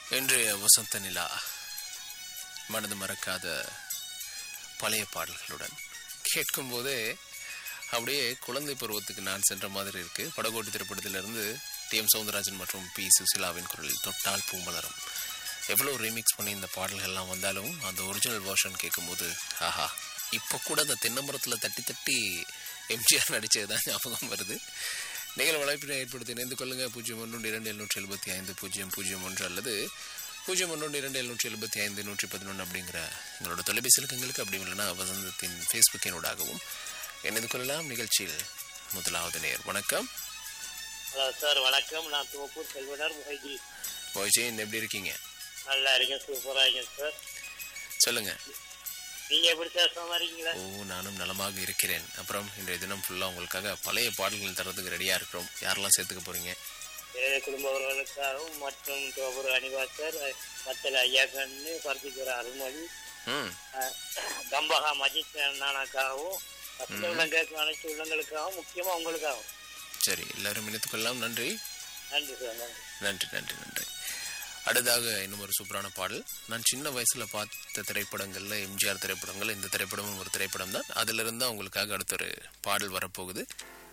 இன்றைய வசந்த நிலா மனது மறக்காத பழைய பாடல்களுடன் கேட்கும் போதே அப்படியே குழந்தை பருவத்துக்கு நான் சென்ற மாதிரி இருக்கு படகோட்டி திரைப்படத்திலிருந்து டி எம் சவுந்தரராஜன் மற்றும் பி சுசிலாவின் குரலில் தொட்டால் பூமலரும் எவ்வளோ ரீமிக்ஸ் பண்ணி இந்த பாடல்கள்லாம் வந்தாலும் அந்த ஒரிஜினல் வேர்ஷன் கேட்கும்போது ஆஹா இப்போ கூட அந்த தென்னமரத்தில் தட்டி தட்டி எம்ஜிஆர் நடித்தது தான் ஞாபகம் வருது நீங்கள் வலைப்பினை ஏற்படுத்தி இணைந்து கொள்ளுங்கள் பூஜ்ஜியம் ஒன்று இரண்டு எழுநூற்றி எழுபத்தி ஐந்து பூஜ்ஜியம் பூஜ்ஜியம் ஒன்று அல்லது பூஜ்ஜியம் ஒன்று இரண்டு எழுநூற்றி எழுபத்தி ஐந்து நூற்றி பதினொன்று அப்படிங்கிற எங்களோட தொலைபேசி இலக்கங்களுக்கு அப்படி இல்லைன்னா வசந்தத்தின் ஃபேஸ்புக்கினூடாகவும் இணைந்து கொள்ளலாம் நிகழ்ச்சியில் முதலாவது நேர் வணக்கம் ஹலோ சார் வணக்கம் நான் துவப்பூர் செல்வனர் முகைஜி மொய்ஜெயின் எப்படி இருக்கீங்க நல்லா இருக்கேன் சூப்பரா இருக்கேன் சார் சொல்லுங்க நீங்க எப்படி சார் சும்மா இருக்கீங்களா ஓ நானும் நலமாக இருக்கிறேன் அப்புறம் இன்றைய தினம் ஃபுல்லாக உங்களுக்காக பழைய பாடல்கள் தரதுக்கு ரெடியாக இருக்கிறோம் யாரெல்லாம் சேர்த்துக்க போறீங்க ஏழை குடும்ப உறவுகளுக்காகவும் மற்றும் துவப்பூர் அனிவாசர் மத்தல ஐயா கண்ணு பருத்திக்கிற அருள்மொழி ம் அஹ், கம்பகா மஜித் நானாக்காகவும் பசங்க உள்ளங்களுக்கு அனைத்து உள்ளங்களுக்காகவும் முக்கியமா உங்களுக்காகவும் சரி எல்லாரும் இணைத்துக் கொள்ளலாம் நன்றி நன்றி சார் நன்றி நன்றி நன்றி நன்றி அடுத்ததாக இன்னும் ஒரு சூப்பரான பாடல் நான் சின்ன வயசுல பார்த்த திரைப்படங்கள்ல எம்ஜிஆர் திரைப்படங்கள் இந்த திரைப்படமும் ஒரு திரைப்படம் தான் அதிலிருந்து தான் உங்களுக்காக அடுத்த ஒரு பாடல் வரப்போகுது